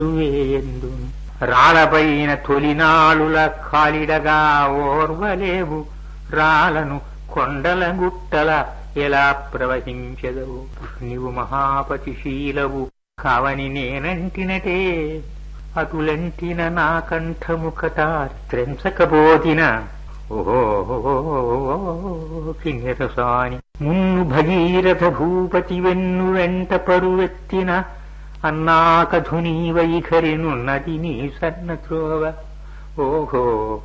వేయందును రాళ్ళపైన తొలినాళుల కాలిడగా ఓర్వలేవు రాలను కొండల గుట్టల ఎలా ప్రవహించదవు నీవు మహాపతిశీలవు కావని నేనంటినటే అటులంటిన నా కంఠము కథ త్రెంచకబోధిన ఓహో కిన్నెరసాని మున్ను భగీరథ భూపతి వెన్ను వెంట పరువెత్తిన అన్నాకధుని వైఖరినున్నది నీ సన్న త్రోవ ఓహో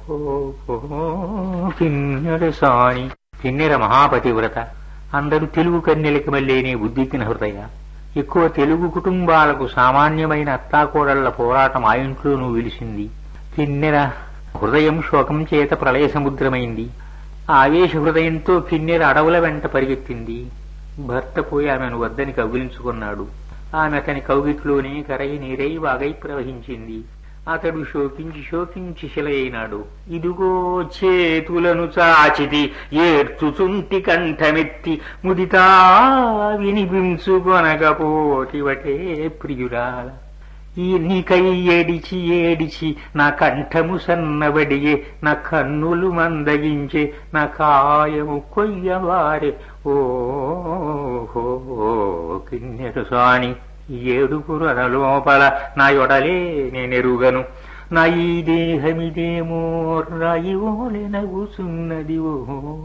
కిన్నెరసాని కిన్నెర మహాపతివ్రత అందరూ తెలుగు కన్యలకి మళ్ళీనే ఉద్దిగ్న హృదయ ఎక్కువ తెలుగు కుటుంబాలకు సామాన్యమైన అత్తాకోడళ్ల పోరాటం ఆ ఇంట్లోనూ విలిసింది కిన్నెర హృదయం శోకం చేత ప్రళయ సముద్రమైంది ఆవేశ హృదయంతో కిన్నెర అడవుల వెంట పరిగెత్తింది భర్త పోయి ఆమెను వద్దని కౌగిలించుకున్నాడు ఆమె అతని కౌగిట్లోనే కరై నీరై వాగై ప్రవహించింది అతడు శోకించి శోకించి శిలయైనాడు ఇదిగో చేతులను చాచిది ఏడ్చుచుంటి కంఠమెత్తి ముదితా వినిపించుకొనకపోటివటే ప్రియురాల ఈ నీకై ఏడిచి ఏడిచి నా కంఠము సన్నబడియే నా కన్నులు మందగించే నా కాయము కొయ్యవారే ఓహో కిన్నెరు సాని ఏడుగురు లోపల నా యొడలే నేనెరుగను నా ఈ దేహమిదేమో రాయివోలే నవ్వుచున్నది ఓ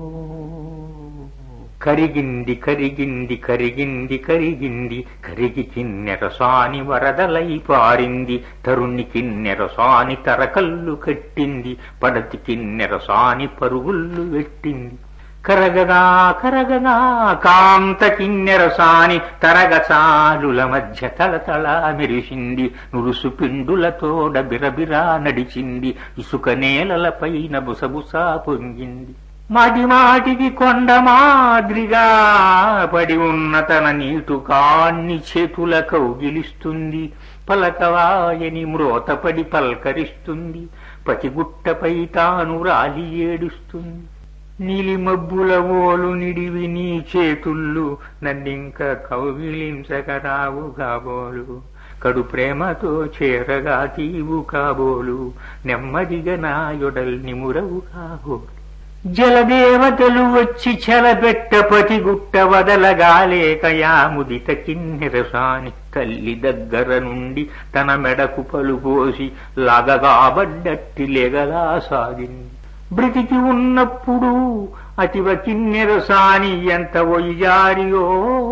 కరిగింది కరిగింది కరిగింది కరిగింది కరిగి కిన్నెరసాని వరదలై పారింది తరుణి కిన్నెరసాని తరకల్లు కట్టింది పడతి కిన్నెరసాని పరుగుళ్ళు పెట్టింది కరగగా కరగగా కాంత కిన్నెరసాని తరగచాలుల మధ్య తళతళ మెరిసింది నురుసు పిండులతోడ బిరబిరా నడిచింది ఇసుక నేలలపైన బుసబుసా పొంగింది మాటి మాటికి కొండ మాదిరిగా పడి ఉన్న తన నీటు కాన్ని చేతుల కౌగిలిస్తుంది పలకవాయని మ్రోతపడి పల్కరిస్తుంది పతిగుట్టపై తాను రాలి ఏడుస్తుంది నీలి మబ్బుల ఓలు నిడివి నీ చేతుళ్ళు నన్నింక కౌగిలించకరావు కాబోలు కడు ప్రేమతో చేరగా తీవు కాబోలు నెమ్మదిగా నా యొడల్ నిమురవు కాబోలు జలదేవతలు వచ్చి చెలబెట్ట పతిగుట్ట వదలగాలేకయా ముదిత కిన్నెరసాని తల్లి దగ్గర నుండి తన మెడకు పలుపోసి లాగగాబడ్డట్టి లెగలా సాగింది బ్రతికి ఉన్నప్పుడు అతివ కిన్నెరసాని ఎంత ఒయ్యారియో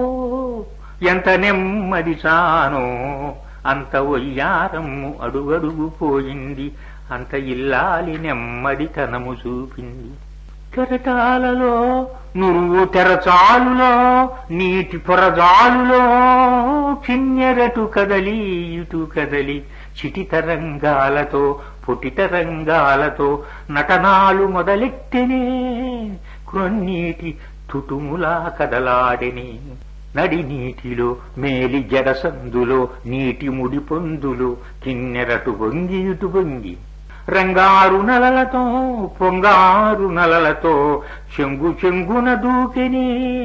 ఎంత నెమ్మది సానో అంత ఒయ్యారమ్ము అడుగడుగు పోయింది అంత ఇల్లాలి నెమ్మదితనము చూపింది కెరటాలలో నురువు తెరచాలులో నీటి పొరజాలులో కిన్నెరటు కదలి ఇటు కదలి చిటి తరంగాలతో పుటి తరంగాలతో నటనాలు మొదలెట్టెనే క్రొన్నీటి తుటుములా కదలాడెని నడి నీటిలో మేలి జడసందులో నీటి ముడి పొందులో కిన్నెరటు వంగి ఇటు వంగి రంగారు నలలతో పొంగారు నలలతో చెంగు చెంగున దూకెనే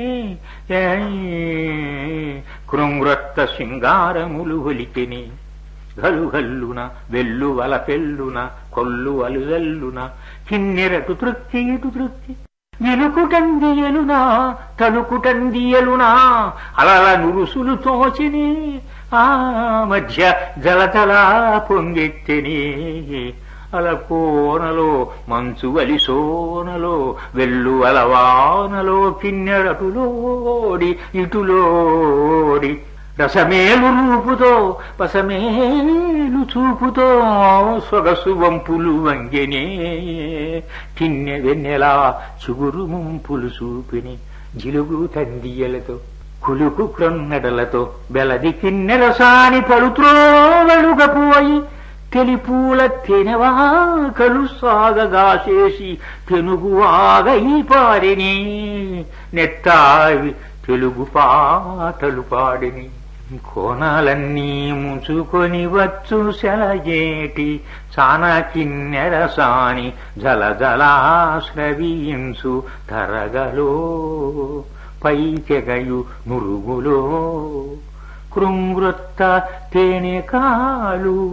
కృంగ్రత్త సింగారములు ఒలికెని గలుగల్లున వెల్లు వల పెల్లున కొల్లు అలుగల్లున కిన్నెరటు తృప్తి ఇటు తృప్తి ఎలుకుటందియలునా తలుకుటందియలునా అలల నురుసులు తోచిని ఆ మధ్య జలతలా పొంగెత్తెని అలకోనలో మంచు వలిసోనలో వెల్లు అలవానలో కిన్నెరటులోడి ఇటులోడి రసమేలు రూపుతో పసమేలు చూపుతో సొగసు వంపులు వంగెనే కిన్నె వెన్నెలా చిగురు ముంపులు చూపిని జిలుగు తందియలతో కులుకు క్రొన్నడలతో బెలది కిన్నెరసాని పలుత్రోవలుగపోయి తెలిపూల తెనవాకలు సాగగా చేసి తెనుగువాగై పారిని నెత్తావి తెలుగు పాటలు పాడిని కోణాలన్నీ ముంచుకొని వచ్చు సెలయేటి చానా కిన్నెరసాని జల జలాశ్రవించు తరగలో పైకెగయు నురుగులో కృంగృత్త తేనె కాలు